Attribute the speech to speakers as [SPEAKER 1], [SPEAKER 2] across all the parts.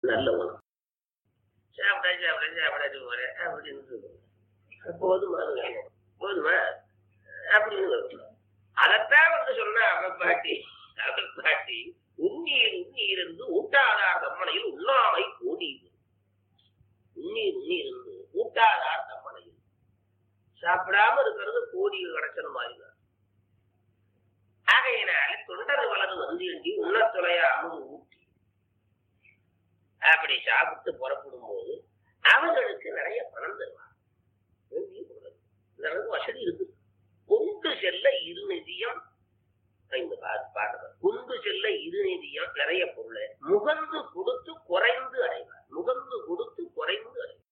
[SPEAKER 1] நல்ல உணவு சாப்பிட்டா சாப்பிட்டா சாப்பிடாச்சு போறேன் அப்படின்னு சொல்லுவாங்க. போதுமா போதுமா அப்படின்னு சொல்லுவாங்க. அதைத்தான் வந்து சொன்னா அவன் பாட்டி அவன் பாட்டி உண்ணீர் உண்ணீர் என்று ஊட்டாதார் தம்மனையில் உண்ணாமை கூடி உண்ணீர் உண்ணீர் என்று ஊட்டாதார் தம்மனையில் சாப்பிடாம இருக்கிறது கோடி கிடைச்சன மாதிரி தான். ஆகையினால தொண்டர் வலது வந்து எண்டி உண்ணத்துளைய அமுது ஊட்டி அப்படி சாப்பிட்டு புறப்படும் போது அவர்களுக்கு நிறைய பணம் தருவார் வேண்டிய பொருள். இந்த அளவுக்கு வசதி இருக்கு கொண்டு செல்ல இருநிதியம் இந்த பா- பாடுறார் கொண்டு செல்ல இருநிதியம் நிறைய பொருள் முகந்து கொடுத்து குறைந்து அடைவார் முகந்து கொடுத்து குறைந்து அடைவார்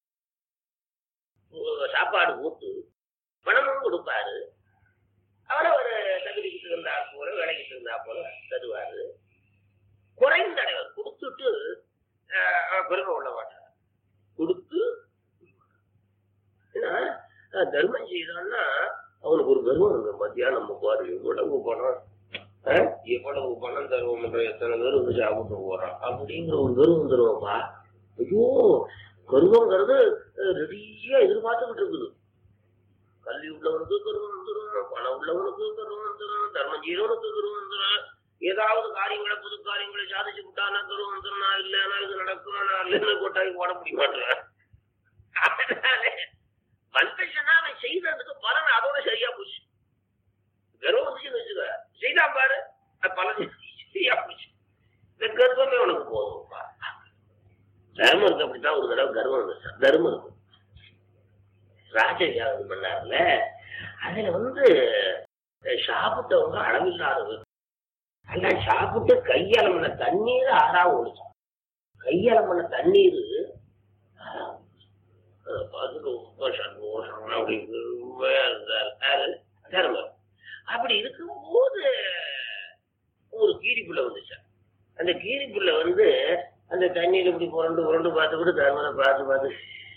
[SPEAKER 1] உ- சாப்பாடு போட்டு பணமும் கொடுப்பாரு அவரை ஒரு தகுதிக்கு இருந்தா போல வேலைக்கு இருந்தா போல தருவாரு குறைந்த அடைவார் கொடுத்துட்டு ஆஹ், அவர் பெருமை உள்ள மாட்டார் கொடுத்து ஏன்னா ஆஹ், தர்மம் செய்தான்னா அவனுக்கு ஒரு கர்வம் இருக்கு மத்தியா நம்ம பாரு எவ்வளவு பணம் ஆஹ், எவ்வளவு பணம் தருவோம் எத்தனை பேர் வந்து சாப்பிட்டு போறான் அப்படிங்கிற ஒரு கர்வம் தருவோம்ப்பா ஐயோ கர்வங்கிறது ரெடியா எதிர்பார்த்துக்கிட்டு இருக்குது கல்வி உள்ளவனுக்கு கருவம் வந்துடும் பணம் உள்ளவனுக்கு கருவம் வந்துடும் தர்மம் செய்யறவனுக்கு கருவம் வந்துடும் ஏதாவது காரியங்களை புது காரியங்களை சாதிச்சு விட்டானா கருவம் வந்துடும் நான் இல்லைன்னா இது நடக்கும் நான் இல்லைன்னு கொட்டாய் போட முடிய மாட்டேன் அதனால வந்துச்சுன்னா அவன் செய்ததுக்கு பலன் அதோட சரியா போச்சு கர்வம் வந்துச்சுன்னு வச்சுக்க செய்தான் பாரு அது பலன் சரியா போச்சு இந்த கர்வமே உனக்கு போதும்ப்பா தர்மம் இருக்கு அப்படித்தான் ஒரு தடவை கர்வம் வந்துச்சு தர்மம் இருக்கு ராஜஜாகம் பண்ணார்ல அதுல வந்து அஹ், சாப்பிட்டவங்க அளவில்லாதவர் எல்லாம் சாப்பிட்டு கையலமன தண்ணீர் ஆறா ஓடிச்சான் கையலமன தண்ணீர் ஆறா ஓடுச்சு. அதை பார்த்துட்டு ரொம்ப சந்தோஷம் அப்படி பெருமையா இருந்தார் யாரு? தர்மர் அப்படி இருக்கும்போது ஒரு கீரிப்புள்ள வந்துச்சான் அந்த கீரிப்புள்ள வந்து அந்த தண்ணீர் இப்படி புரண்டு புரண்டு பார்த்துக்கிட்டு தர்மரை பார்த்து பார்த்து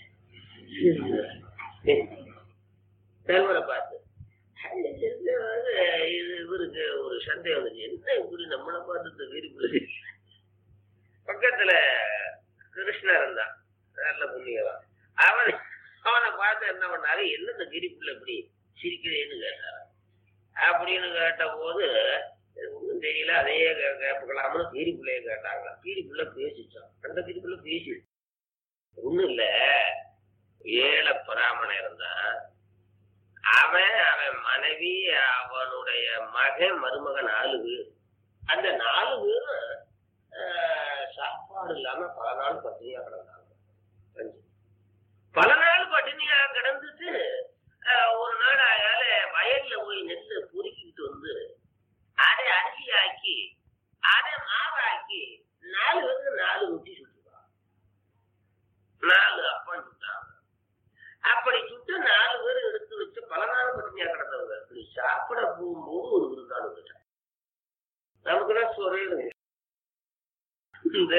[SPEAKER 1] தர்மரை பார்த்து இது வந்து இது இவருக்கு ஒரு சந்தேகம் வந்துச்சு என்ன இப்படி நம்மளை பார்த்து இந்த கீரிப்புள்ள பக்கத்துல கிருஷ்ணன் இருந்தான் நல்ல புண்ணியவன் அவன் அவனை பார்த்து என்ன பண்ணாரு என்ன இந்த கிரிப்புள்ள இப்படி சிரிக்கிறேன்னு கேட்டாரு அப்படின்னு கேட்ட போது ஒன்றும் தெரியல அதையே கே- கேட்கலாம்னு கீரிப்புள்ளைய கேட்டாங்க கீரிப்புள்ள பேசிச்சான் அந்த கீரிப்புள்ள பேசி ஒண்ணும் இல்ல ஏழை பிராமணன் இருந்தான் அவன் அவன் மனைவி அவனுடைய மகன் மருமகன் நாலு பேர் அந்த நாலு பேரும் ஆஹ், சாப்பாடு இல்லாம பல நாள் பட்டினியா கிடந்தாங்க அஞ்சு. பல நாள் பட்டினியா கிடந்துட்டு ஆஹ், ஒரு நாள் அயால வயல்ல போய் நெல்லை பொறுக்கிட்டு வந்து அதை அரிசி ஆக்கி அதை மாவாக்கி நாலு பேருக்கு நாலு ரொட்டி சுட்டுருவாங்க நாலு அப்பம் சுட்டாங்க அப்படி சுட்டு நாலு பேர் எடுத்து வச்சு பல நாள் பட்டினியா கிடந்தவங்க இப்படி சாப்பிட போகும்போது ஒரு விருந்தாள் வந்துட்டாங்க நமக்குதான் சொல்றது இந்த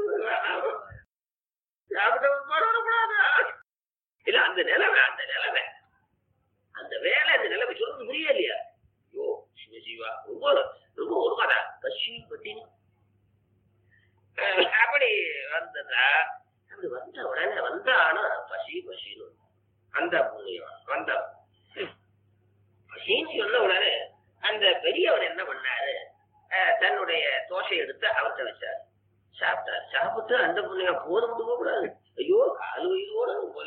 [SPEAKER 1] சாப்பிட்டவங்க போடக்கூடாது இல்ல அந்த நிலைமை அந்த நிலைமை அந்த வேலை அந்த நிலைமை சொல்றது புரியலையா ஐயோ சிவ சிவா ரொம்ப ரொம்ப ஒருமாடா பசி பட்டினி அஹ் அப்படி வந்ததா அப்படி வந்த உடனே வந்தானா பசி பசின்னு அந்த புண்ணியம் வந்த பசின்னு சொன்ன உடனே அந்த பெரியவர் என்ன பண்ணாரு அஹ் தன்னுடைய தோசை எடுத்து அவர்கிட்ட வச்சாரு சாப்பிட்டாரு சாப்பிட்டு அந்த புண்ணியம் போதும் போக கூடாது ஐயோ கால் உயிரோட போல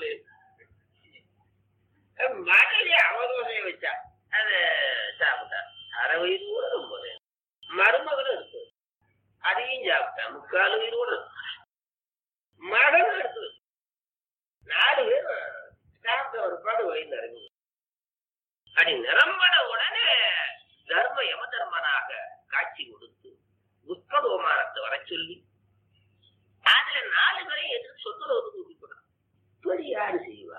[SPEAKER 1] மனைவி அவ தோசையை வச்சா அத சாப்பிட்டா அரை வயிறோட போல மருமகனும் இருக்கு அதையும் சாப்பிட்டா முக்கால் உயிரோட மகனும் இருக்கு நாலு பேர் சாப்பிட்ட ஒரு பாடு வயிறு நிறைஞ்சு அடி நிரம்பன உடனே தர்ம யம தர்மனாக காட்சி கொடுத்து புஷ்பகோமானத்தை வர சொல்லி அதுல நாலு பேரையும் எதிர்த்து சொத்துறவுக்கு கூட்டிவிட்டான் இப்படி யாரு செய்வா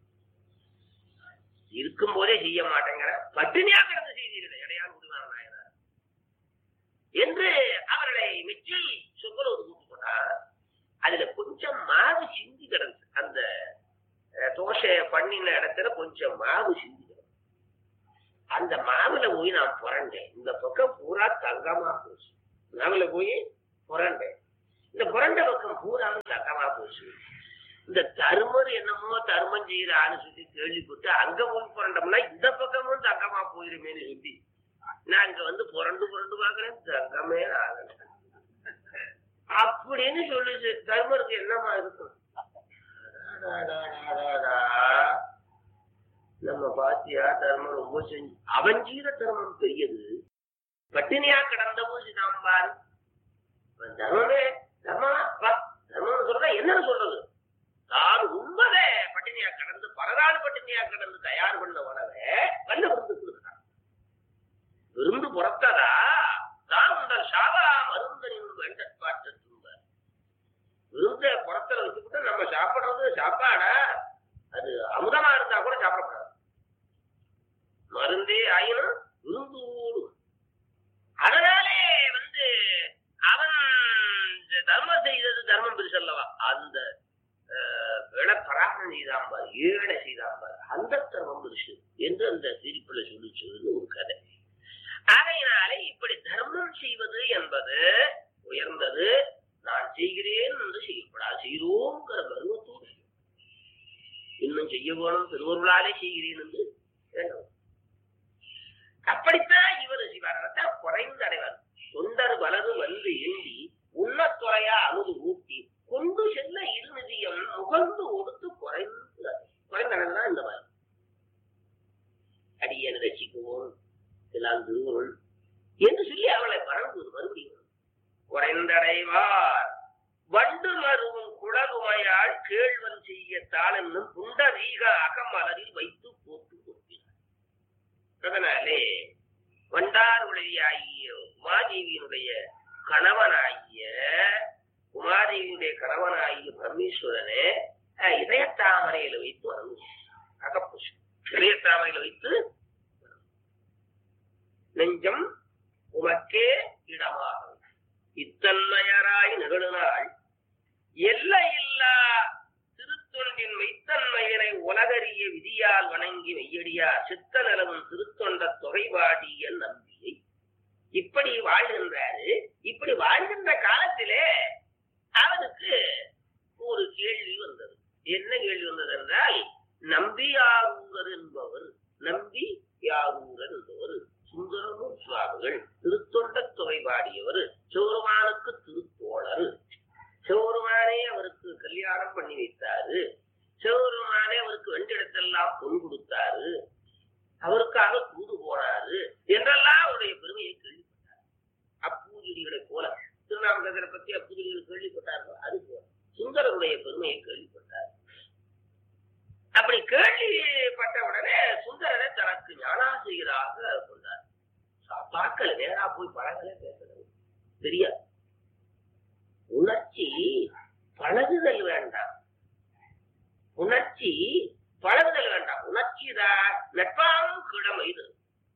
[SPEAKER 1] இருக்கும் போதே செய்ய மாட்டேங்கிற பட்டினியா கிடந்து செய்தீர்கள் இடையால் முடிவான நாயனார் என்று அவர்களை மெச்சி சொத்துறவுக்கு கூட்டி போனா அதுல கொஞ்சம் மாவு சிந்தி கிடந்து அந்த அஹ், தோசை பண்ணின இடத்துல கொஞ்சம் மாவு சிந்தி கிடந்து அந்த மாவுல போய் நான் புரண்டேன் இந்த பக்கம் பூரா தங்கமா போச்சு மாவுல போய் புரண்டேன் இந்த புரண்ட பக்கம் பூராவும் தக்கமா போச்சு இந்த தருமர் என்னமோ தர்மம் செய்யற ஆளு சொல்லி கேள்விப்பட்டு அங்க போய் புரண்டோம்னா இந்த பக்கமும் தங்கமா போயிருமேன்னு சொல்லி நான் இங்க வந்து புரண்டு புரண்டு பாக்குறேன் தங்கமே ஆகல அப்படின்னு சொல்லுச்சு தர்மருக்கு என்னமா இருக்கும் அடாடாடாடாடா. நம்ம பாத்தியா தர்மம் ரொம்ப செஞ்சு அவன் செய்த தர்மம் பெரியது பட்டினியா கிடந்த போது நாம் பாரு அவன் தர்மமே தர்மமா அப்பா தர்மம்னு சொல்றா என்னன்னு சொல்றது தான் உண்மதே பட்டினியா கடந்து பலநாள் பட்டினியா கடந்து தயார் பண்ண உணவை வல்ல விருந்து கொடுக்கிறான் விருந்து புறத்ததா தான் உண்டல் சாவா மருந்தனின் வேண்டற்பாட்டு துன்ப விருந்த புறத்துல வச்சுக்கிட்டு நம்ம சாப்பிடுறது சாப்பாடா அது அமுதமா இருந்தா கூட சாப்பிடக்கூடாது மருந்தே ஆயினும் விருந்தோடு அதனாலே வந்து அவன் இந்த தர்மம் செய்தது தர்மம் பெருசல்லவா அந்த விளை பராமரம் செய்தான் பாரு ஏழை செய்தான் பாரு அந்த தர்மம் பெருசு என்று அந்த சிரிப்புல சொல்லிச்சதுன்னு ஒரு கதை ஆகையினாலே இப்படி தர்மம் செய்வது என்பது உயர்ந்தது நான் செய்கிறேன் என்று செய்யப்படாது செய்கிறோங்கிற கர்வத்தோடு செய்யும். இன்னும் செய்ய வேணும் திருவருளாலே செய்கிறேன் என்று வேண்டும் அப்படித்தான் இவர் சிவாரத்தான் குறைந்து அடைவார் தொண்டர் வலது வந்து எண்ணி உண்ணத்துறையா அமுது ஊட்டி கொண்டு செல்ல இருநிதியம் முகந்து ஒடுத்து குறைந்து அடை- குறைந்து அடைந்தா இந்த மாதிரி அடியன் ரசிக்குவோம் எல்லாம் திருவருள் என்று சொல்லி அவளை பறந்து மறுபடியும் குறைந்தடைவார் வண்டு மருவும் குளகுமையால் கேழ்வன் செய்ய தாளென்னும் புண்டரீக அகமலரில் வைத்து போட்டு கொடுக்கிறார் அதனாலே வண்டார் உலகியாகிய உமாதேவியினுடைய கணவனாகிய உமாதேவியுடைய கணவனாகிய பரமேஸ்வரனே அஹ், இதயத்தாமரையில வைத்து வணங்கும் அகப்புஷ் இதயத்தாமரையில வைத்து நெஞ்சம் உமக்கே இடமாகும் இத்தன்மையராய் நிகழ்நாள் எல்லையில்லா திருத்தொண்டின் மெய்த்தன்மையரை உலகறிய விதியால் வணங்கி மெய்யடியார் சித்த நிலவும் திருத்தொண்ட தொகைவாடிய நம்பியை இப்படி வாழ்கின்றாரு இப்படி வாழ்கின்ற காலத்திலே அவனுக்கு ஒரு கேள்வி வந்தது என்ன கேள்வி வந்தது என்றால் நம்பியாரூரர் என்பவர் நம்பி யாரூரர் என்பவர் சுந்தரமூர் சுவாமிகள் திருத்தொண்ட தொகை பாடியவர் சிவருமானுக்கு திருத்தோழர் சிவருமானே அவருக்கு கல்யாணம் பண்ணி வைத்தாரு சிவருமானே அவருக்கு வெண்டிடத்தெல்லாம் பொன் கொடுத்தாரு அவருக்காக தூது போனாரு என்றெல்லாம் அவருடைய பெருமையை கேள்விப்பட்டார் அப்பூதிரிகளை போல திருநாமக்கரை பத்தி அப்பூதிரிகள் கேள்விப்பட்டார்கள் அது போல சுந்தரருடைய பெருமையை கேள்விப்பட்டார் அப்படி கேள்விப்பட்ட உடனே சுந்தரரை தனக்கு ஞானாசிரியராக கொண்டார் சா- பார்க்கல நேரா போய் பழகல பேசல தெரியாது உணர்ச்சி பழகுதல் வேண்டாம் உணர்ச்சி பழகுதல் வேண்டாம் உணர்ச்சி தான் நட்பாம் கிழமை இது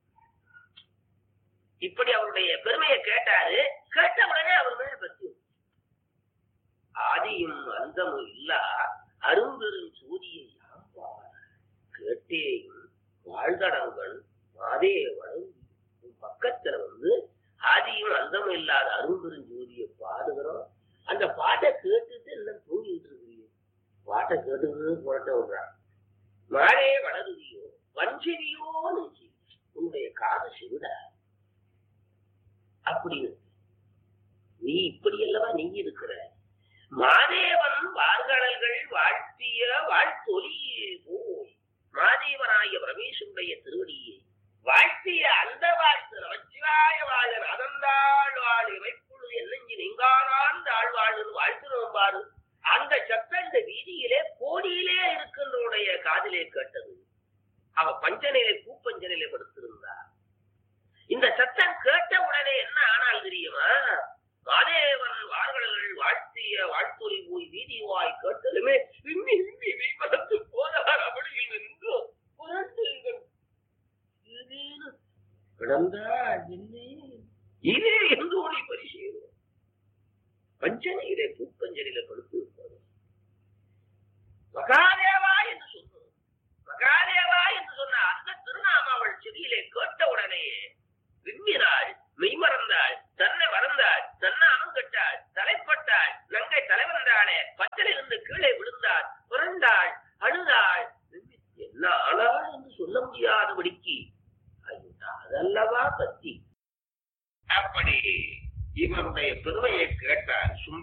[SPEAKER 1] இப்படி அவருடைய பெருமையை கேட்டாரு கேட்ட உடனே அவர் மேல பற்றி ஆதியும் அந்தமும் இல்லா அரும்பெரும் சூரிய யாம்பார் கேட்டேயும் வாழ்தடங்கள் மாதே வழங்கி உன் பக்கத்துல வந்து ஆதியும் அந்தமும் இல்லாத அரும்பெரும் ஜோதியை பாடுகிறோம் அந்த பாட்டை கேட்டுட்டு எல்லாம் தூங்கிட்டு இருக்கிறீங்க பாட்டை கேட்டுக்கிறது புரட்ட விடுறான் மாறே வளருதியோ வஞ்சரியோன்னு உன்னுடைய காது செவிடா அப்படின்னு நீ இப்படி அல்லவா நீ இருக்கிற மாதேவன் வார்கடல்கள் வாழ்த்திய வாழ்த்தொலி போய் மாதேவனாய பரமேஸ்வருடைய திருவடியை வாழ்த்திய அந்த வாழ்த்து நமச்சிவாய வாழன் அதந்தாள் வாழ் இவைப்பொழுது என்னஞ்சி நீங்காதான் தாழ் வாழ்னு வாழ்த்துறோம் பாரு அந்த சத்தம் இந்த வீதியிலே கோடியிலே இருக்கின்றவுடைய காதிலே கேட்டது அவ பஞ்சனையிலே பூப்பஞ்சனையிலே படுத்திருந்தா இந்த சத்தம் கேட்ட உடனே என்ன ஆனால் தெரியுமா மாதேவன் வார்களர்கள் வாழ்த்திய வாழ்த்தொலி போய் வீதிவாய் கேட்டதுமே விம்மி விம்மி மெய்மறந்து போதார் அப்படியில் நின்று புரண்டுங்கள் ஏதேனும் கிடந்தால் இல்லை இதே எந்த ஒளி பரிசீலும் பஞ்சனையிலே பூப்பஞ்சனையில படுத்து இருப்பாரு மகாதேவா என்று சொன்னோம் மகாதேவா என்று சொன்ன அந்த திருநாம அவள் செவியிலே கேட்ட உடனேயே விம்மினாள் மெய்மறந்தாள் தன்னை மறந்தாள் தன்னாமம் கட்டாள் தலைப்பட்டாள்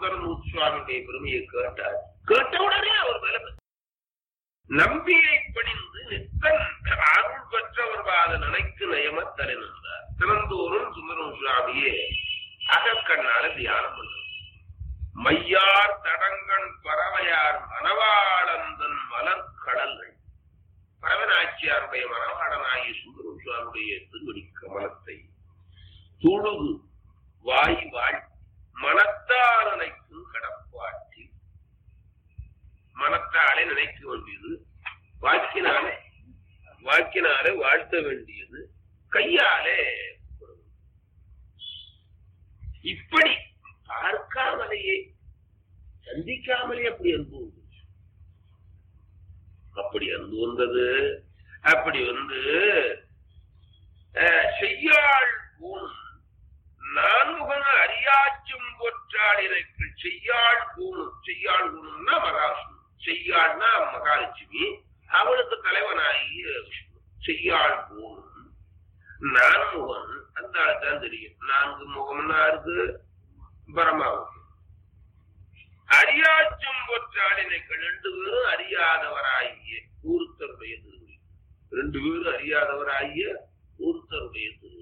[SPEAKER 1] சுந்தரமூர்த்தி சுவாமியுடைய பெருமையை கேட்டார் கேட்ட உடனே அவர் மேல நம்பியை பணிந்து நித்தன் அருள் பெற்றவர் வாத நினைக்கு நயம தலைநின்றார் திறந்தோறும் சுந்தரம் சுவாமியே அகக்கண்ணால தியானம் பண்றது மையார் தடங்கண் பறவையார் மணவாளந்தன் மலர் கடல்கள் பரவநாச்சியாருடைய மணவாளனாகிய சுந்தரம் சுவாமியுடைய திருவடி கமலத்தை தொழுது வாய் வாழ் மனத்தால் நினைக்கும் கடப்பாட்டி மனத்தாலே நினைக்க வேண்டியது வாக்கினாலே வாக்கினாலே வாழ்த்த வேண்டியது கையாலே இப்படி பார்க்காமலேயே சந்திக்காமலே அப்படி அன்பு வந்துச்சு. அப்படி அன்பு வந்தது அப்படி வந்து அஹ், செய்யாள் பூணும் நான்முகன அரியாச்சும் பொற்றாளிரைக்கு செய்யாள் பூணும் செய்யாள் பூணும்னா மகாவிஷ்ணு செய்யாள்னா மகாலட்சுமி அவளுக்கு தலைவனாகிய விஷ்ணு செய்யாள் பூணும் நான்முகன் அந்த ஆளுதான் தெரியும் நான்கு முகம்னா இருக்கு பரமாவுக்கு அறியாச்சும் பொற்றாளினைக்கு ரெண்டு பேரும் அறியாதவராகிய ஊருத்தருடைய திருவடி ரெண்டு பேரும் அறியாதவராகிய ஊருத்தருடைய திருவடி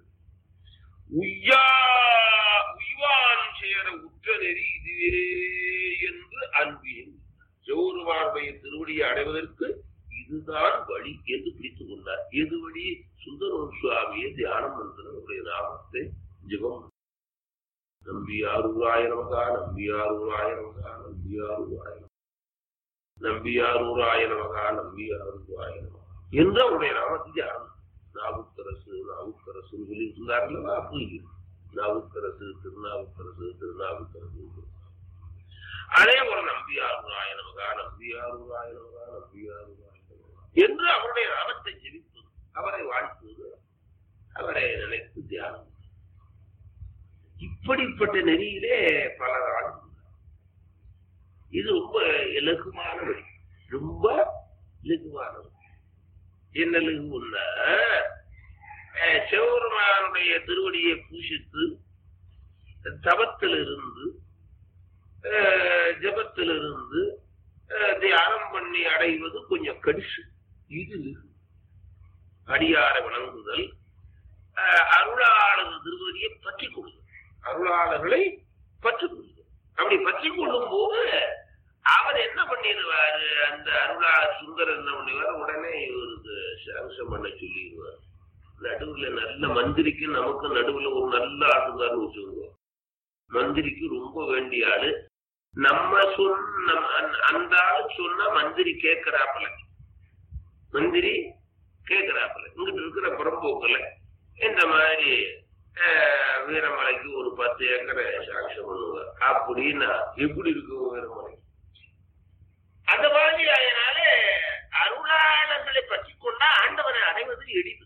[SPEAKER 1] உய்யா உய்வான் சேர உற்ற நெறி இதுவே என்று அன்பியும் சிவருமானுடைய திருவடியை அடைவதற்கு இதுதான் வழி என்று பிடித்துக் கொண்டார் எது வழி சுந்தரம் சுவாமியை தியானம் பண்றவருடைய நாமத்தை ஜெபம் நம்பியாரூராய நமகா நம்பியாரூராய நமகா நம்பியாரூராய நமகா நம்பியாரூராய நமகா நம்பியாரூராய நமகா என்று அவருடைய நாமத்தை தியானம் நாவுக்கரசு நாவுக்கரசு சொல்லி இருந்தார்களா அப்படி நாவுக்கரசு திருநாவுக்கரசு திருநாவுக்கரசு அதே ஒரு நம்பியாரூராய நமகா நம்பியாரூராய நமகா நம்பியாரூராய நமகா என்று அவருடைய நாமத்தை ஜெபிப்பது அவரை வாழ்த்துவது அவரை நினைத்து தியானம் இப்படிப்பட்ட நெறியிலே பலர் ஆழ்ந்தார் இது ரொம்ப இலகுமான வழி ரொம்ப இலகுமான வழி என்ன இலகுன்னா அஹ், சிவபெருமானுடைய திருவடியை பூசித்து தவத்தில் இருந்து அஹ், ஜபத்தில் இருந்து அஹ், தியானம் பண்ணி அடைவது கொஞ்சம் கடிசு இது இலகு. அடியார வணங்குதல் அஹ், அருளாளர் திருவடியை பற்றி கொள்ளுதல் அருளாளர்களை பற்றி கொள்ளுதல் அப்படி பற்றி கொள்ளும் போது அவர் என்ன பண்ணிடுவாரு அந்த அருளாளர் சுந்தர் என்ன பண்ணுவார் உடனே இவருக்கு சாங்ஷன் பண்ண சொல்லிடுவார் நடுவுல நல்ல மந்திரிக்கு நமக்கு நடுவுல ஒரு நல்ல ஆட்டுக்காரர் வச்சுக்கோங்க மந்திரிக்கு ரொம்ப வேண்டிய ஆளு நம்ம சொன்ன அந்த- அந்த ஆளு சொன்னா மந்திரி கேட்கிறாப்புல மந்திரி கேட்கிறாப்புல இங்கிட்டு இருக்கிற புறம்போக்குல இந்த மாதிரி அஹ், வீரமலைக்கு ஒரு பத்து ஏக்கரை சாங்ஷன் பண்ணுவாங்க அப்படின்னா எப்படி இருக்கும் வீரமலை அந்த மாதிரி அதனால அருளாளர்களை பற்றி கொண்டா ஆண்டவனை அடைவது எளிது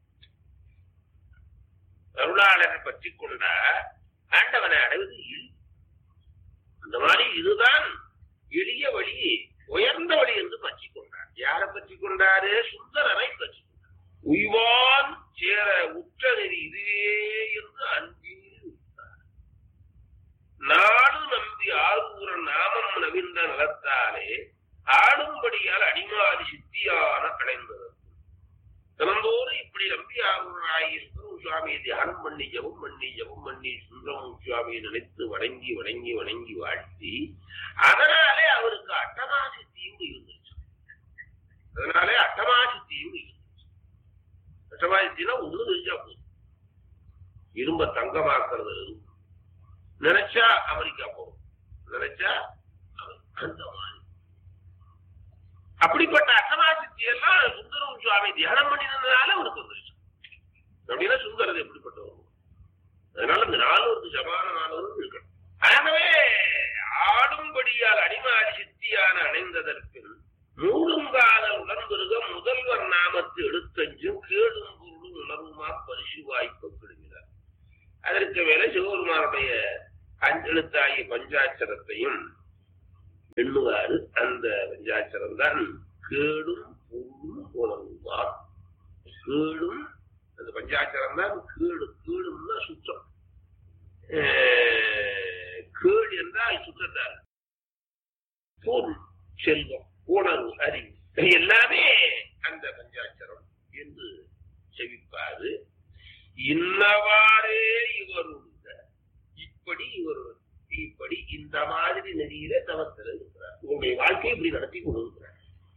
[SPEAKER 1] அருளாளரை பற்றி கொண்டா ஆண்டவனை அடைவது எளிது அந்த மாதிரி இதுதான் எளிய வழி உயர்ந்த வழி என்று பற்றி கொண்டார் யாரை பற்றி கொண்டாரு சுந்தரரை பற்றி கொண்டார் உய்வான் சேர உற்ற நெறி இதுவே என்று அன்பில் விட்டார் நாடு நம்பி ஆரூர நாமம் நவிந்த நலத்தாலே ஆடும்படியால் அடிமாதி சித்தியான அடைந்தது தினந்தோறும் இப்படி நம்பி ஆரூராகி சுந்தரம் சுவாமியை தியானம் பண்ணி ஜெபம் பண்ணி ஜெபம் பண்ணி சுந்தரம் சுவாமியை நினைத்து வணங்கி வணங்கி வணங்கி வாழ்த்தி அதனாலே அவருக்கு அட்டமாசித்தியும் இருந்துச்சு அதனாலே அட்டமாசித்தியும் இருந்துச்சு அட்டமாசித்தினா ஒண்ணு தெரிஞ்சா போதும் இரும்ப தங்கமாக்குறது இரும்பு. நினைச்சா அமெரிக்கா போகும் நினைச்சா அமெரிக்கா. அந்த மாதிரி அப்படிப்பட்ட அட்டமாசித்தி எல்லாம் சுந்தரம் சுவாமி தியானம் பண்ணினதுனால அவருக்கு வந்துருச்சு அப்படின்னா சுந்தரது எப்படிப்பட்டவர் அதனால இந்த நானூறுக்கு சமானமானவரும் இருக்கணும் ஆகவே ஆடும்படியால் அடிமாடி சித்தியான அணைந்ததற்கு மூடுங்காதல் உடன்பெருக முதல்வர் நாமத்து எடுத்தஞ்சும் கேடும் பொருளும் உணர்வுமா பரிசு வாய்ப்பு கெடுகிறார் அதற்கு மேல சிவபெருமானுடைய அஞ்செழுத்தாகிய பஞ்சாட்சரத்தையும் எண்ணுவாரு அந்த பஞ்சாட்சரம் தான் கேடும் பொருளும் உணர்வுமா கேடும் அந்த பஞ்சாட்சரம் தான் கேடு கேடும்னா சுத்தம் அஹ், கேள் என்றால் சுற்றத்தார் பொருள் செல்வம் உணர்வு அறிவு எல்லாமே அந்த பஞ்சாட்சரம் என்று செவிப்பாரு இன்னவாறே இவருடைய இப்படி இவர் இப்படி இந்த மாதிரி நெறியில தவத்தில் இருக்கிறார் உங்களுடைய வாழ்க்கையை இப்படி நடத்தி கொண்டிருக்கிறார்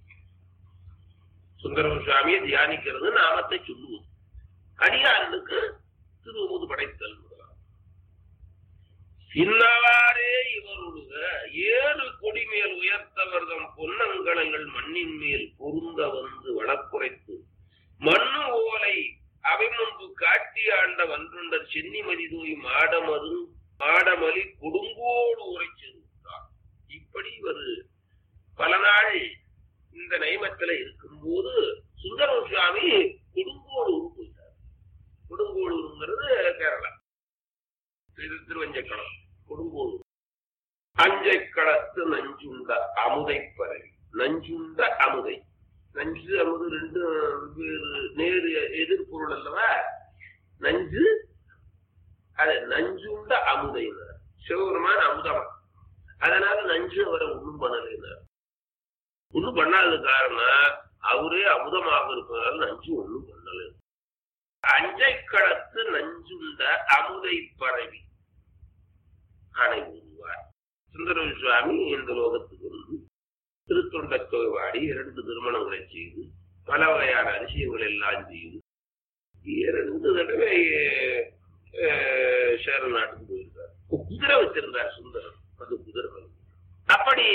[SPEAKER 1] சுந்தரம் சுவாமியை தியானிக்கிறது நாமத்தை சொல்லுவது அடியாரனுக்கு திருமுது படைத்தல் முதலாம் இன்னவாறே இவருடைய ஏழு கொடிமேல் உயர்த்தவர்தம் பொன்னங்கலங்கள் மண்ணின் மேல் பொருந்த வந்து வளக்குறைத்து மண்ணு ஓலை அவை முன்பு காட்டி ஆண்ட வன்றுண்டர் சென்னிமதி தூய் மாடமது மாடமலி கொடுங்கோடு உரைச்சிருந்தார் இப்படி ஒரு பல நாள் இந்த நைமத்துல இருக்கும்போது சுந்தர சுவாமி கொடுங்கோடு போயிட்டார் கொடுங்கோடுங்கிறது கேரளா இது திருவஞ்சக்களம் கொடுங்கோடு அஞ்சை களத்து நஞ்சுண்ட அமுதை பரவி நஞ்சுண்ட அமுதை நஞ்சு அமுது ரெண்டு வெவ்வேறு நேரு எதிர்பொருள் அல்லவா நஞ்சு அது நஞ்சுண்ட அமுதைனார் சிவபெருமான் அமுதமா அதனால நஞ்சு அவரை ஒண்ணும் பண்ணலைனார் ஒண்ணும் பண்ணாத காரணம் அவரே அமுதமாக இருப்பதால் நஞ்சு ஒண்ணும் பண்ணல அஞ்சை களத்து நஞ்சுண்ட அமுதை பரவி அணை உருவார் சுந்தர சுவாமி இந்த லோகத்துக்கு வந்து திருத்தொண்ட தொகைவாடி இரண்டு திருமணங்களை செய்து பல வகையான அதிசயங்கள் எல்லாம் செய்து இரண்டு தடவை சேர நாட்டுக்கு போயிருக்கார் குதிரை வச்சிருந்தார் சுந்தரம் அது குதிரை அப்படி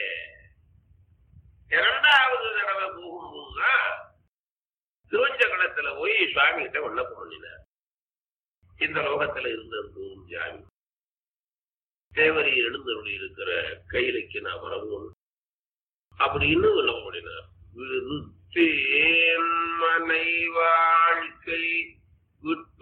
[SPEAKER 1] இரண்டாவது தடவை போகும்போதுதான் திருவஞ்சகலத்துல போய் சுவாமி கிட்ட விண்ணப்பம் பண்ணினார் இந்த லோகத்துல இருந்த ஜாமி தேவரி எழுந்தருளி இருக்கிற கையிலைக்கு நான் வரவும் அப்படின்னு சொல்ல முடியினார் விருத்தேன் மனை வாழ்க்கை விட்டு